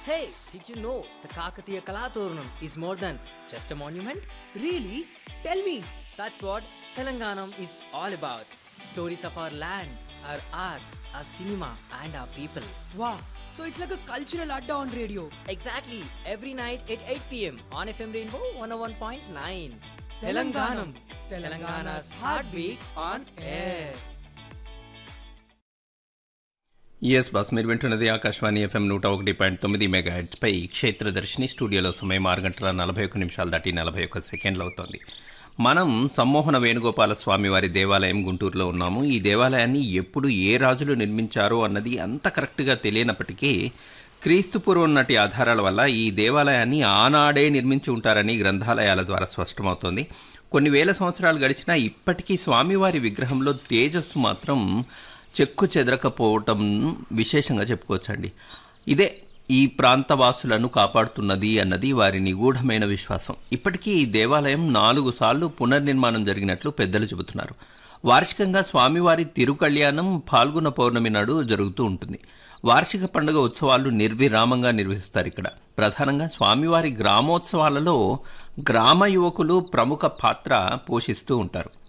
Hey, did you know the Kakatiya Kalaturnam is more than just a monument? Really? Tell me. That's what Telanganam is all about. Stories of our land, our art, our cinema, and our people. Wow. So it's like a cultural adda on radio. Exactly, every night at 8 pm on FM Rainbow 101.9. Telanganam, Telangana's heartbeat on air. Yes boss మీరు వింటున్నది Akashvani FM నూట ఒకటి point తొమ్మిది mega పై క్షేత్రదర్శిని స్టూడియోలో సమయం ఆరు గంటల నలభై ఒక్క నిమిషాలు దాటి నలభై ఒక్క సెకండ్లు అవుతోంది మనం సమ్మోహన వేణుగోపాల స్వామి వారి దేవాలయం గుంటూరులో ఉన్నాము ఈ దేవాలయాన్ని ఎప్పుడు ఏ రాజులు నిర్మించారో అన్నది అంత కరెక్ట్గా తెలియనప్పటికీ క్రీస్తు పూర్వం నాటి ఆధారాల వల్ల ఈ దేవాలయాన్ని ఆనాడే నిర్మించి ఉంటారని గ్రంథాలయాల ద్వారా స్పష్టమవుతోంది కొన్ని వేల సంవత్సరాలు గడిచినా ఇప్పటికీ స్వామివారి విగ్రహంలో తేజస్సు మాత్రం చెక్కు చెదరకపోవటం విశేషంగా చెప్పుకోవచ్చండి ఇదే ఈ ప్రాంతవాసులను కాపాడుతున్నది అన్నది వారి నిగూఢమైన విశ్వాసం ఇప్పటికీ ఈ దేవాలయం నాలుగు సార్లు పునర్నిర్మాణం జరిగినట్లు పెద్దలు చెబుతున్నారు వార్షికంగా స్వామివారి తిరుకళ్యాణం పాల్గొన పౌర్ణమి నాడు జరుగుతూ ఉంటుంది వార్షిక పండుగ ఉత్సవాలు నిర్విరామంగా నిర్వహిస్తారు ఇక్కడ ప్రధానంగా స్వామివారి గ్రామోత్సవాలలో గ్రామ యువకులు ప్రముఖ పాత్ర పోషిస్తూ ఉంటారు